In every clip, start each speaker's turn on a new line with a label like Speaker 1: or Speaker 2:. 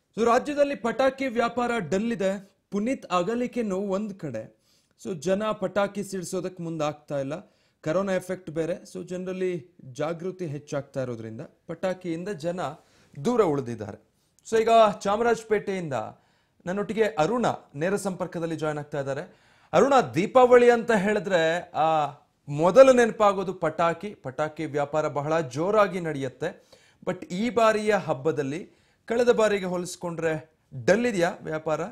Speaker 1: so ರಾಜ್ಯದಲ್ಲಿ ಪಟಾಕಿ ವ್ಯಾಪಾರ ಡಲ್ ಇದೆ ಪುನೀತ್ ಅಗಲಿಕೆ ನೋವು ಒಂದ್ ಕಡೆ ಸೊ ಜನ ಪಟಾಕಿ ಸಿಡಿಸೋದಕ್ಕೆ ಮುಂದಾಗ್ತಾ ಇಲ್ಲ ಕರೋನಾ ಎಫೆಕ್ಟ್ ಬೇರೆ ಸೊ ಜನರಲ್ಲಿ ಜಾಗೃತಿ ಹೆಚ್ಚಾಗ್ತಾ ಇರೋದ್ರಿಂದ ಪಟಾಕಿಯಿಂದ ಜನ ದೂರ ಉಳಿದಿದ್ದಾರೆ ಸೊ ಈಗ ಚಾಮರಾಜಪೇಟೆಯಿಂದ ನನ್ನೊಟ್ಟಿಗೆ ಅರುಣ ನೇರ ಸಂಪರ್ಕದಲ್ಲಿ ಜಾಯ್ನ್ ಆಗ್ತಾ ಇದ್ದಾರೆ ಅರುಣ ದೀಪಾವಳಿ ಅಂತ ಹೇಳಿದ್ರೆ ಆ ಮೊದಲು ನೆನಪಾಗೋದು ಪಟಾಕಿ ಪಟಾಕಿ ವ್ಯಾಪಾರ ಬಹಳ ಜೋರಾಗಿ ನಡೆಯುತ್ತೆ ಬಟ್ ಈ ಬಾರಿಯ ಹಬ್ಬದಲ್ಲಿ ಕಳೆದ ಬಾರಿಗೆ ಹೋಲಿಸ್ಕೊಂಡ್ರೆ ಡಲ್ ಇದೆಯಾ ವ್ಯಾಪಾರ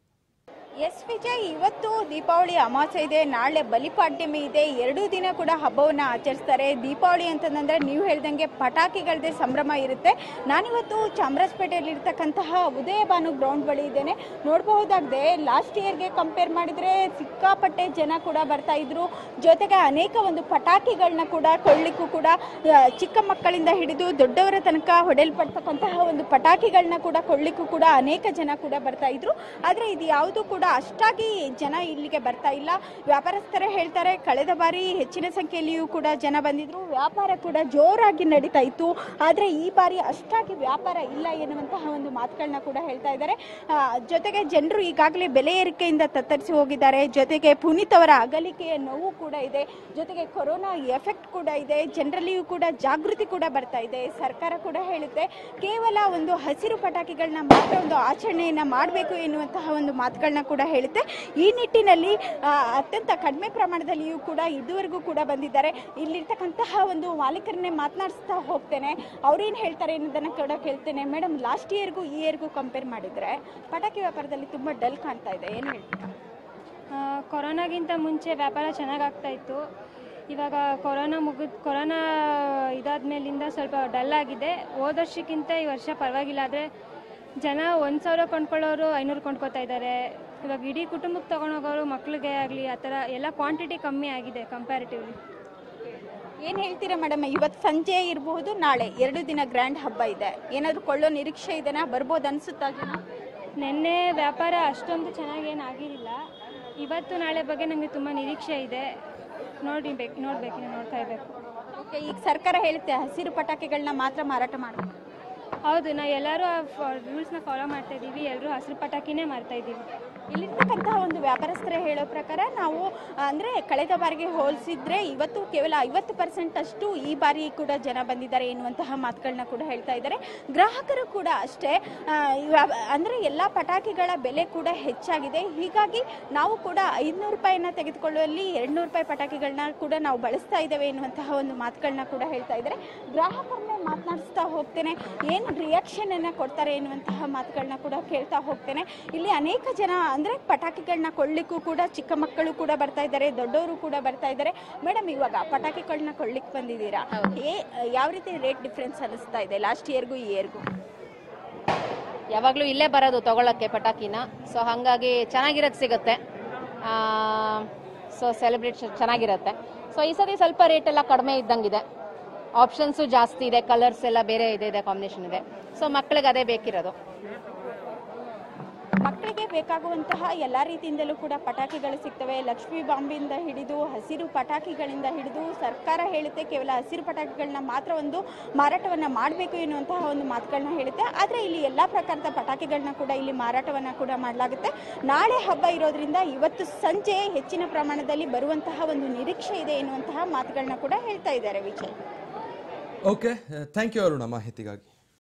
Speaker 2: ಎಸ್ ವಿಜಯ್ ಇವತ್ತು ದೀಪಾವಳಿ ಅಮಾವಾಸ್ಯೆ ಇದೆ ನಾಳೆ ಬಲಿಪಾಡ್ಯಮಿ ಇದೆ ಎರಡೂ ದಿನ ಕೂಡ ಹಬ್ಬವನ್ನು ಆಚರಿಸ್ತಾರೆ ದೀಪಾವಳಿ ಅಂತಂದ್ರೆ ನೀವು ಹೇಳ್ದಂಗೆ ಪಟಾಕಿಗಳದೇ ಸಂಭ್ರಮ ಇರುತ್ತೆ ನಾನಿವತ್ತು ಚಾಮರಾಜಪೇಟೆಯಲ್ಲಿ ಇರ್ತಕ್ಕಂತಹ ಉದಯಭಾನು ಗ್ರೌಂಡ್ ಬಳಿ ಇದ್ದೇನೆ ನೋಡಬಹುದಾಗಿದೆ ಲಾಸ್ಟ್ ಇಯರ್ಗೆ ಕಂಪೇರ್ ಮಾಡಿದ್ರೆ ಸಿಕ್ಕಾಪಟ್ಟೆ ಜನ ಕೂಡ ಬರ್ತಾ ಇದ್ರು ಜೊತೆಗೆ ಅನೇಕ ಒಂದು ಪಟಾಕಿಗಳನ್ನ ಕೂಡ ಕೊಳ್ಳಿಕ್ಕೂ ಕೂಡ ಆ, ಚಿಕ್ಕ ಮಕ್ಕಳಿಂದ ಹಿಡಿದು ದೊಡ್ಡವರ ತನಕ ಹೊಡೆಯಲ್ಪಡ್ತಕ್ಕಂತಹ ಒಂದು ಪಟಾಕಿಗಳನ್ನ ಕೂಡ ಕೊಳ್ಳಿಕ್ಕೂ ಕೂಡ ಅನೇಕ ಜನ ಕೂಡ ಬರ್ತಾ ಇದ್ರು ಆದರೆ ಇದು ಯಾವುದು ಕೂಡ ಅಷ್ಟಾಗಿ ಜನ ಇಲ್ಲಿಗೆ ಬರ್ತಾ ಇಲ್ಲ ವ್ಯಾಪಾರಸ್ಥರೇ ಹೇಳ್ತಾರೆ ಕಳೆದ ಬಾರಿ ಹೆಚ್ಚಿನ ಸಂಖ್ಯೆಯಲ್ಲಿಯೂ ಕೂಡ ಜನ ಬಂದಿದ್ರು ವ್ಯಾಪಾರ ಕೂಡ ಜೋರಾಗಿ ನಡೀತಾ ಇತ್ತು ಆದರೆ ಈ ಬಾರಿ ಅಷ್ಟಾಗಿ ವ್ಯಾಪಾರ ಇಲ್ಲ ಎನ್ನುವಂತಹ ಒಂದು ಮಾತುಗಳನ್ನ ಕೂಡ ಹೇಳ್ತಾ ಇದ್ದಾರೆ ಆ, ಜೊತೆಗೆ ಜನರು ಈಗಾಗಲೇ ಬೆಲೆ ಏರಿಕೆಯಿಂದ ತತ್ತರಿಸಿ ಹೋಗಿದ್ದಾರೆ ಜೊತೆಗೆ ಪುನೀತ್ ಅವರ ಅಗಲಿಕೆಯ ನೋವು ಕೂಡ ಇದೆ ಜೊತೆಗೆ ಕೊರೋನಾ ಎಫೆಕ್ಟ್ ಕೂಡ ಇದೆ ಜನರಲ್ಲಿಯೂ ಕೂಡ ಜಾಗೃತಿ ಕೂಡ ಬರ್ತಾ ಇದೆ ಸರ್ಕಾರ ಕೂಡ ಹೇಳುತ್ತೆ ಕೇವಲ ಒಂದು ಹಸಿರು ಪಟಾಕಿಗಳನ್ನ ಮಾತ್ರ ಒಂದು ಆಚರಣೆಯನ್ನ ಮಾಡಬೇಕು ಎನ್ನುವಂತಹ ಒಂದು ಮಾತುಗಳನ್ನ ಕೂಡ ಹೇಳುತ್ತೆ ಈ ನಿಟ್ಟಿನಲ್ಲಿ ಆ, ಅತ್ಯಂತ ಕಡಿಮೆ ಪ್ರಮಾಣದಲ್ಲಿಯೂ ಕೂಡ ಇದುವರೆಗೂ ಕೂಡ ಬಂದಿದ್ದಾರೆ ಇಲ್ಲಿರ್ತಕ್ಕಂತಹ ಒಂದು ಮಾಲೀಕರನ್ನೇ ಮಾತನಾಡಿಸ್ತಾ ಹೋಗ್ತೇನೆ ಅವ್ರೇನು ಹೇಳ್ತಾರೆ ಅನ್ನೋದನ್ನ ಕೂಡ ಕೇಳ್ತೇನೆ ಮೇಡಮ್ ಲಾಸ್ಟ್ ಇಯರ್ಗೂ ಈ ಇಯರ್ಗೂ ಕಂಪೇರ್ ಮಾಡಿದ್ರೆ ಪಟಾಕಿ ವ್ಯಾಪಾರದಲ್ಲಿ ತುಂಬ ಡಲ್ ಕಾಣ್ತಾ ಇದೆ ಏನು ಹೇಳ್ತೀರಾ
Speaker 3: ಆ, ಕೊರೋನಾಗಿಂತ ಮುಂಚೆ ವ್ಯಾಪಾರ ಚೆನ್ನಾಗಿ ಆಗ್ತಾ ಇತ್ತು ಇವಾಗ ಕೊರೋನಾ ಮುಗಿದ್ ಕೊರೋನಾ ಇದಾದ ಮೇಲಿಂದ ಸ್ವಲ್ಪ ಡಲ್ ಆಗಿದೆ ಹೋದ ವರ್ಷಕ್ಕಿಂತ ಈ ವರ್ಷ ಪರವಾಗಿಲ್ಲ ಆದರೆ ಜನ ಒಂದು ಸಾವಿರ ಕೊಂಡ್ಕೊಳ್ಳೋರು ಐನೂರು ಕೊಂಡ್ಕೊತಾ ಇದ್ದಾರೆ ಇವಾಗ ಇಡೀ ಕುಟುಂಬಕ್ಕೆ ತೊಗೊಂಡೋಗೋರು ಮಕ್ಳಿಗೆ ಆಗಲಿ ಆ ಥರ ಎಲ್ಲ ಕ್ವಾಂಟಿಟಿ ಕಮ್ಮಿ ಆಗಿದೆ ಕಂಪ್ಯಾರಿಟಿವ್ಲಿ
Speaker 2: ಏನು ಹೇಳ್ತೀರಾ ಮೇಡಮ್ ಇವತ್ತು ಸಂಜೆ ಇರಬಹುದು ನಾಳೆ ಎರಡು ದಿನ ಗ್ರ್ಯಾಂಡ್ ಹಬ್ಬ ಇದೆ ಏನಾದರೂ ಕೊಳ್ಳೋ ನಿರೀಕ್ಷೆ ಇದೆನಾ ಬರ್ಬೋದು ಅನ್ಸುತ್ತಾ ಜನ
Speaker 3: ನಿನ್ನೆ ವ್ಯಾಪಾರ ಅಷ್ಟೊಂದು ಚೆನ್ನಾಗೇನು ಆಗಿರಲಿಲ್ಲ ಇವತ್ತು ನಾಳೆ ಬಗ್ಗೆ ನಮಗೆ ತುಂಬ ನಿರೀಕ್ಷೆ ಇದೆ ನೋಡಿ ಬೇಕು ನೋಡಬೇಕು ನೋಡ್ತಾ ಇರಬೇಕು
Speaker 2: ಓಕೆ ಈಗ ಸರ್ಕಾರ ಹೇಳುತ್ತೆ ಹಸಿರು ಪಟಾಕಿಗಳನ್ನ ಮಾತ್ರ ಮಾರಾಟ ಮಾಡಬೇಕು
Speaker 3: ಹೌದು ನಾವು ಎಲ್ಲರೂ ರೂಲ್ಸ್ನ ಫಾಲೋ ಮಾಡ್ತಾ ಇದ್ದೀವಿ ಎಲ್ಲರೂ ಹಸಿರು ಪಟಾಕಿನೇ ಮಾರ್ತಾ ಇದ್ದೀವಿ
Speaker 2: ಇಲ್ಲಿರ್ತಕ್ಕಂತಹ ಒಂದು ವ್ಯಾಪಾರಸ್ಥರೇ ಹೇಳೋ ಪ್ರಕಾರ ನಾವು ಅಂದರೆ ಕಳೆದ ಬಾರಿಗೆ ಹೋಲಿಸಿದ್ರೆ ಇವತ್ತು ಕೇವಲ ಐವತ್ತು ಪರ್ಸೆಂಟ್ ಅಷ್ಟು ಈ ಬಾರಿ ಕೂಡ ಜನ ಬಂದಿದ್ದಾರೆ ಎನ್ನುವಂತಹ ಮಾತುಗಳನ್ನ ಕೂಡ ಹೇಳ್ತಾ ಇದ್ದಾರೆ ಗ್ರಾಹಕರು ಕೂಡ ಅಷ್ಟೇ ಆ, ವ್ಯಾಪ- ಅಂದರೆ ಎಲ್ಲ ಪಟಾಕಿಗಳ ಬೆಲೆ ಕೂಡ ಹೆಚ್ಚಾಗಿದೆ ಹೀಗಾಗಿ ನಾವು ಕೂಡ ಐದುನೂರು ರೂಪಾಯಿನ ತೆಗೆದುಕೊಳ್ಳುವಲ್ಲಿ ಎರಡುನೂರು ರೂಪಾಯಿ ಪಟಾಕಿಗಳನ್ನ ಕೂಡ ನಾವು ಬಳಸ್ತಾ ಇದ್ದೇವೆ ಎನ್ನುವಂತಹ ಒಂದು ಮಾತುಗಳನ್ನ ಕೂಡ ಹೇಳ್ತಾ ಇದ್ದಾರೆ ಗ್ರಾಹಕರನ್ನೇ ಮಾತನಾಡಿಸ್ತಾ ಹೋಗ್ತೇನೆ ಏನು ರಿಯಾಕ್ಷನ್ ಅನ್ನ ಕೊಡ್ತಾರೆ ಎನ್ನುವಂತಹ ಮಾತುಗಳನ್ನ ಕೂಡ ಕೇಳ್ತಾ ಹೋಗ್ತೇನೆ ಇಲ್ಲಿ ಅನೇಕ ಜನ ಅಂದ್ರೆ ಪಟಾಕಿಗಳನ್ನ ಕೊಳ್ಳಿಕ್ಕೂ ಕೂಡ ಚಿಕ್ಕ ಮಕ್ಕಳು ಕೂಡ ಬರ್ತಾ ಇದ್ದಾರೆ ದೊಡ್ಡವರು ಕೂಡ ಬರ್ತಾ ಇದ್ದಾರೆ ಮೇಡಮ್ ಇವಾಗ ಪಟಾಕಿಗಳನ್ನ ಕೊಳ್ಳಿಕ್ ಬಂದಿದ್ದೀರಾ ಏ ಯಾವ ರೀತಿ ರೇಟ್ ಡಿಫ್ರೆನ್ಸ್ ಅನಿಸ್ತಾ ಇದೆ ಲಾಸ್ಟ್ ಇಯರ್ಗೂ ಈ ಇಯರ್ಗೂ
Speaker 4: ಯಾವಾಗಲೂ ಇಲ್ಲೇ ಬರೋದು ತಗೊಳ್ಳೋಕ್ಕೆ ಪಟಾಕಿನ ಸೊ ಹಾಗಾಗಿ ಚೆನ್ನಾಗಿರೋದು ಸಿಗುತ್ತೆ ಸೊ ಸೆಲೆಬ್ರೇಷನ್ ಚೆನ್ನಾಗಿರುತ್ತೆ ಸೊ ಈ ಸತಿ ಸ್ವಲ್ಪ ರೇಟ್ ಎಲ್ಲ ಕಡಿಮೆ ಇದ್ದಂಗಿದೆ ಆಪ್ಷನ್ಸು ಜಾಸ್ತಿ ಇದೆ ಕಲರ್ಸ್ ಎಲ್ಲ ಬೇರೆ ಇದೆ ಇದೆ ಕಾಂಬಿನೇಷನ್ ಇದೆ ಸೊ ಮಕ್ಕಳಿಗೆ ಅದೇ ಬೇಕಿರೋದು
Speaker 2: ಮಕ್ಕಳಿಗೆ ಬೇಕಾಗುವಂತಹ ಎಲ್ಲ ರೀತಿಯಿಂದಲೂ ಕೂಡ ಪಟಾಕಿಗಳು ಸಿಗ್ತವೆ ಲಕ್ಷ್ಮೀ ಬಾಂಬಿಂದ ಹಿಡಿದು ಹಸಿರು ಪಟಾಕಿಗಳಿಂದ ಹಿಡಿದು ಸರ್ಕಾರ ಹೇಳುತ್ತೆ ಕೇವಲ ಹಸಿರು ಪಟಾಕಿಗಳನ್ನ ಮಾತ್ರ ಒಂದು ಮಾರಾಟವನ್ನ ಮಾಡಬೇಕು ಎನ್ನುವಂತಹ ಒಂದು ಮಾತುಗಳನ್ನ ಹೇಳುತ್ತೆ ಆದರೆ ಇಲ್ಲಿ ಎಲ್ಲ ಪ್ರಕಾರದ ಪಟಾಕಿಗಳನ್ನ ಕೂಡ ಇಲ್ಲಿ ಮಾರಾಟವನ್ನ ಕೂಡ ಮಾಡಲಾಗುತ್ತೆ ನಾಳೆ ಹಬ್ಬ ಇರೋದ್ರಿಂದ ಇವತ್ತು ಸಂಜೆ ಹೆಚ್ಚಿನ ಪ್ರಮಾಣದಲ್ಲಿ ಬರುವಂತಹ ಒಂದು ನಿರೀಕ್ಷೆ ಇದೆ ಎನ್ನುವಂತಹ ಮಾತುಗಳನ್ನ ಕೂಡ ಹೇಳ್ತಾ ಇದ್ದಾರೆ Vijay
Speaker 1: okay thank you Aruna ಮಾಹಿತಿಗಾಗಿ